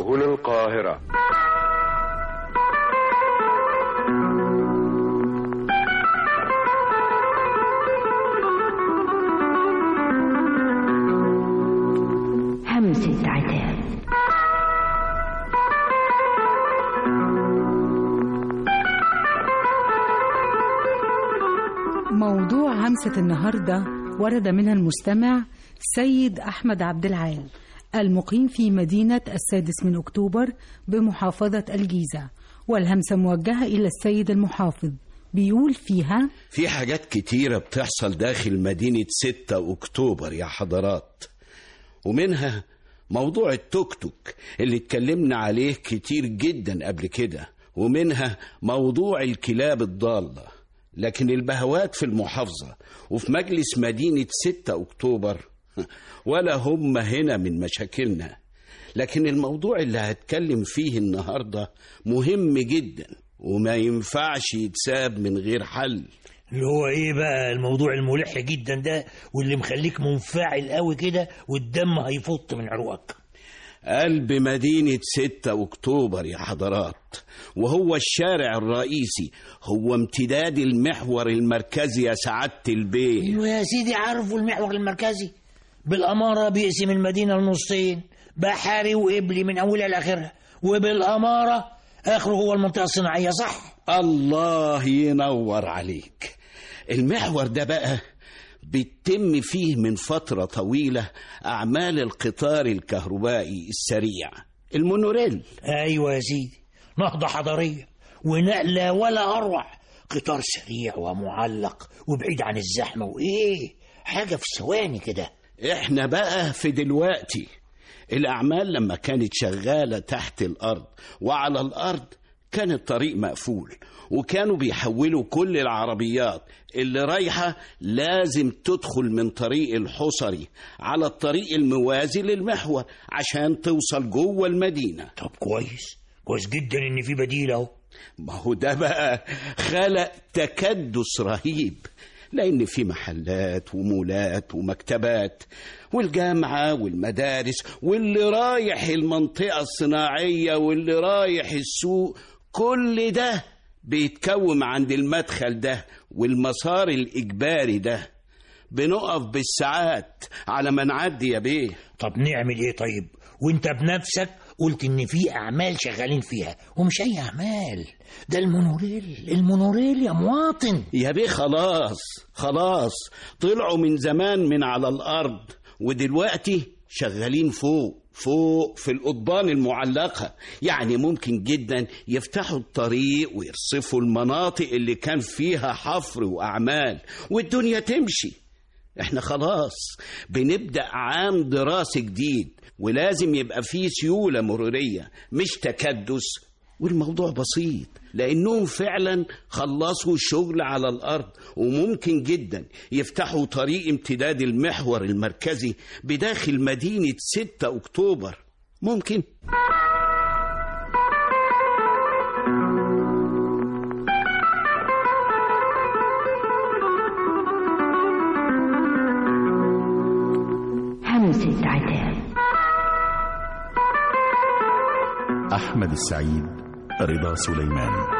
سبل القاهرة همسة عتاب موضوع همسة النهاردة ورد منها المستمع سيد أحمد عبد العال المقيم في مدينة السادس من أكتوبر بمحافظة الجيزة والهمسة موجهة إلى السيد المحافظ بيقول فيها في حاجات كتيرة بتحصل داخل مدينة 6 أكتوبر يا حضرات ومنها موضوع التوك توك اللي اتكلمنا عليه كتير جدا قبل كده ومنها موضوع الكلاب الضالة لكن البهوات في المحافظة وفي مجلس مدينة 6 أكتوبر ولا هم هنا من مشاكلنا لكن الموضوع اللي هتكلم فيه النهاردة مهم جدا وما ينفعش يتساب من غير حل اللي هو ايه بقى الموضوع الملح جدا ده واللي مخليك منفعل قوي كده والدم هيفط من عروقك قلب مدينة 6 أكتوبر يا حضرات وهو الشارع الرئيسي هو امتداد المحور المركزي يا سعادة البيه ايوه يا سيدي عارفوا المحور المركزي بالأمارة بيقسم المدينة لنصين بحري وقبلي من أولها لآخرها وبالأمارة آخره هو المنطقة الصناعية صح؟ الله ينور عليك المحور ده بقى بيتم فيه من فترة طويلة أعمال القطار الكهربائي السريع المونوريل أيوة يا سيدي نهضة حضارية ونقلة ولا أروع قطار سريع ومعلق وبعيد عن الزحمة وإيه حاجة في ثواني كده احنا بقى في دلوقتي الأعمال لما كانت شغالة تحت الأرض وعلى الأرض كان الطريق مقفول وكانوا بيحولوا كل العربيات اللي رايحة لازم تدخل من طريق الحصري على الطريق الموازي للمحور عشان توصل جوه المدينة طب كويس كويس جدا إن في بديل أهو ما هو ده بقى خلق تكدس رهيب لأن في محلات ومولات ومكتبات والجامعة والمدارس واللي رايح المنطقة الصناعية واللي رايح السوق كل ده بيتكوم عند المدخل ده والمسار الإجباري ده بنقف بالساعات على ما نعدي يا بيه طب نعمل إيه طيب وأنت بنفسك قلت إن في أعمال شغالين فيها ومش أي أعمال ده المونوريل المونوريل يا مواطن يا بيه خلاص خلاص طلعوا من زمان من على الأرض ودلوقتي شغالين فوق فوق في القضبان المعلقة يعني ممكن جدا يفتحوا الطريق ويرصفوا المناطق اللي كان فيها حفر وأعمال والدنيا تمشي احنا خلاص بنبدأ عام دراسي جديد ولازم يبقى فيه سيولة مرورية مش تكدس والموضوع بسيط لأنهم فعلا خلصوا الشغل على الأرض وممكن جدا يفتحوا طريق امتداد المحور المركزي بداخل مدينة 6 أكتوبر ممكن همسة عتاب أحمد السعيد رضا سليمان